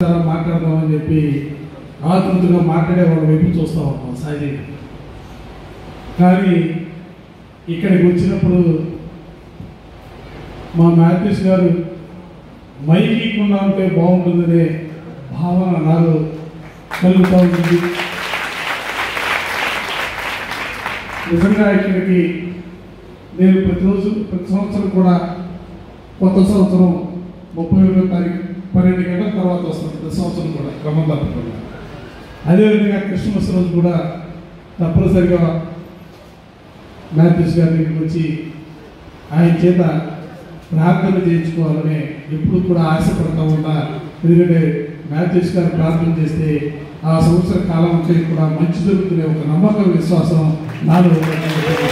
చాలా మాట్లాడదామని చెప్పి ఆతృతగా మాట్లాడే వాళ్ళ వైపు చూస్తూ ఉంటాం సహజంగా కానీ ఇక్కడికి వచ్చినప్పుడు మా మ్యాథ్యూస్ గారు మైక్ ఇవ్వకుండా ఉంటే బాగుంటుందనే భావన నాలో కలుగుతూ ఉంటుంది నిజంగా ఇక్కడికి నేను ప్రతిరోజు ప్రతి సంవత్సరం కూడా కొత్త సంవత్సరం ముప్పై ఒకటో తారీఖు పన్నెండు గంటల తర్వాత వస్తుంది ప్రతి సంవత్సరం కూడా క్రమం తప్పకుండా అదేవిధంగా క్రిస్మస్ రోజు కూడా తప్పనిసరిగా మ్యాథ్యూస్ గారి దగ్గరికి వచ్చి ఆయన చేత ప్రార్థన చేయించుకోవాలని ఎప్పుడు కూడా ఆశపడతా ఉంటా ఎందుకంటే మ్యాథ్యూస్ గారు ప్రార్థన చేస్తే ఆ సంవత్సర కాలం అంతా కూడా మంచి జరుగుతున్న ఒక నమ్మకం విశ్వాసం నాలో ఉన్నది.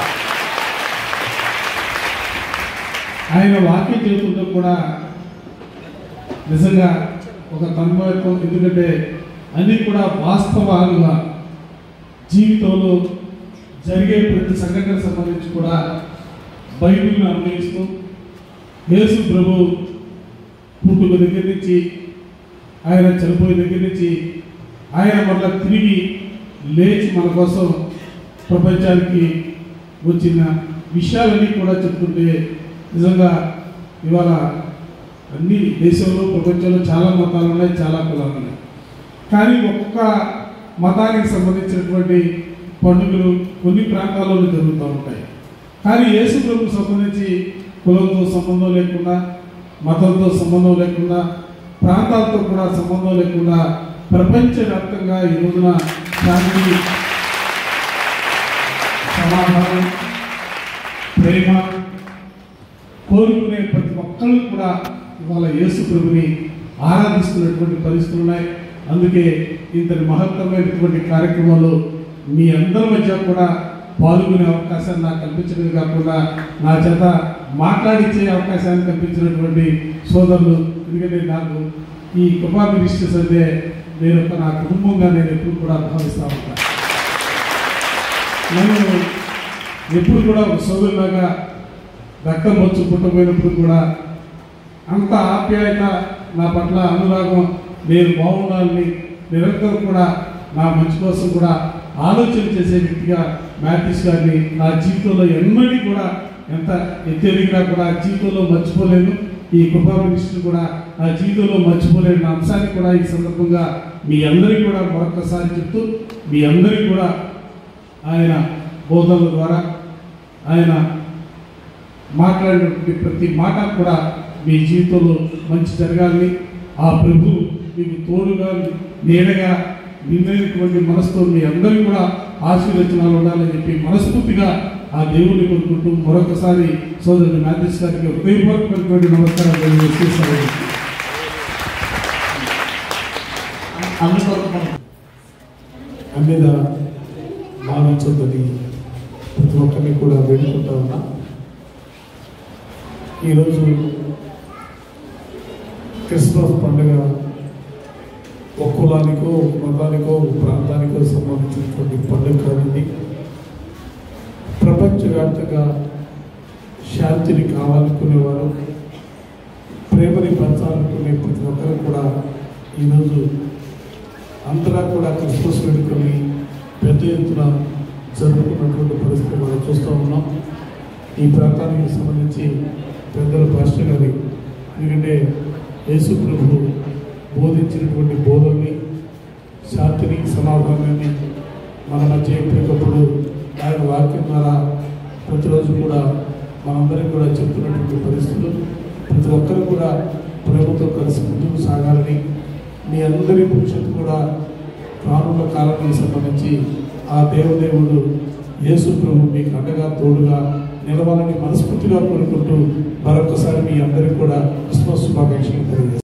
ఆయన వాక్యం చేస్తుంటే కూడా నిజంగా ఒక తన్మయత్వం ఎందుకంటే అన్నీ కూడా వాస్తవాలుగా జీవితంలో జరిగే ప్రతి సంఘటనకు సంబంధించి కూడా బైబిల్ని అన్వయిస్తూ యేసు ప్రభు పుట్టుక దగ్గర నుంచి ఆయన చనిపోయిన దగ్గర నుంచి ఆయన మళ్ళా తిరిగి లేచి మన కోసం ప్రపంచానికి వచ్చిన విషయాలన్నీ కూడా చెప్తుంటే నిజంగా ఇవాళ అన్ని దేశంలో ప్రపంచంలో చాలా మతాలు ఉన్నాయి చాలా కులాలు ఉన్నాయి కానీ ఒక్కొక్క మతానికి సంబంధించినటువంటి పండుగలు కొన్ని ప్రాంతాల్లో జరుగుతూ ఉంటాయి కానీ యేసు ప్రభుకు సంబంధించి కులంతో సంబంధం లేకుండా మతంతో సంబంధం లేకుండా ప్రాంతాలతో కూడా సంబంధం లేకుండా ప్రపంచవ్యాప్తంగా ఈ రోజున శాంతి సమాధానం ప్రేమ కోరుకునే ప్రతి ఒక్కళ్ళు కూడా ఇవాళ యేసు ప్రభుని ఆరాధిస్తున్నటువంటి పరిస్థితులు ఉన్నాయి అందుకే ఇంతటి మహత్తరమైనటువంటి కార్యక్రమాలు మీ అందరి మధ్య కూడా పాల్గొనే అవకాశాన్ని నాకు కల్పించడమే కాకుండా నా చేత మాట్లాడించే అవకాశాన్ని కల్పించినటువంటి సోదరులు ఎందుకంటే నాకు ఈ కృపా మినిస్టర్స్ అయితే నేను ఒక నా కుటుంబంగా నేను ఎప్పుడు కూడా భావిస్తూ ఉంటాను నేను ఎప్పుడు కూడా ఒక సోదరులాగా రక్తం వచ్చి పుట్టపోయినప్పుడు కూడా అంత ఆప్యాయత నా పట్ల అనురాగం నేను బాగుండాలని నిరంతరం కూడా నా మంచి కోసం కూడా ఆలోచన చేసే వ్యక్తిగా మ్యాథ్యూస్ గారిని నా జీవితంలో ఎన్నడీ కూడా ఎంత ఎత్తెదిగినా కూడా జీవితంలో మర్చిపోలేను ఈ కృపా మినిస్టర్ కూడా నా జీవితంలో మర్చిపోలేని అంశాన్ని కూడా ఈ సందర్భంగా మీ అందరికీ కూడా మరొకసారి చెప్తూ మీ అందరికీ కూడా ఆయన బోధనల ద్వారా ఆయన మాట్లాడినటువంటి ప్రతి మాట కూడా మీ జీవితంలో మంచి జరగాలని ఆ ప్రభు మీకు తోడుగా నీడగా నిన్నైనటువంటి మనసుతో మీ అందరికీ కూడా ఆశీర్వచనాలు ఉండాలని చెప్పి మనస్ఫూర్తిగా ఆ దేవుని కోరుకుంటూ మరొకసారి సోదరుడు మ్యాథ్యూస్ గారికి హృదయపూర్వకమైనటువంటి నమస్కారం తెలియజేసేసారు మీద భావించొద్దని ప్రతి ఒక్కరిని కూడా వేడుకుంటా ఉన్నా ఈరోజు క్రిస్మస్ పండుగ ఒక కులానికో ఒక మతానికో ఒక ప్రాంతానికో సంబంధించినటువంటి పండుగ కాదండి ప్రపంచవ్యాప్తంగా శాంతిని కావాలనుకునేవారు ప్రేమని పంచాలనుకునే ప్రతి ఒక్కరు కూడా ఈరోజు అంతటా కూడా క్రిస్మస్ వేడుకని పెద్ద ఎత్తున జరుపుకున్నటువంటి పరిస్థితి మనం చూస్తూ ఉన్నాం ఈ ప్రాంతానికి సంబంధించి పెద్దల పాస్టర్ గారి ఎందుకంటే యేసు ప్రభు బోధించినటువంటి బోధనని శాంతిని సమాధానాన్ని మన మధ్య ఎప్పటికప్పుడు ఆయన వాక్యం ద్వారా ప్రతిరోజు కూడా మనందరికీ కూడా చెప్తున్నటువంటి పరిస్థితులు ప్రతి ఒక్కరు కూడా ప్రేమతో కలిసి ముందుకు సాగాలని మీ అందరి భవిష్యత్తు కూడా రానున్న కాలానికి సంబంధించి ఆ దేవదేవుడు యేసు ప్రభు మీకు అండగా తోడుగా నిలవాలని మనస్ఫూర్తిగా కోరుకుంటూ మరొకసారి మీ అందరికీ కూడా క్రిస్మస్ శుభాకాంక్షలు తెలియజేస్తాను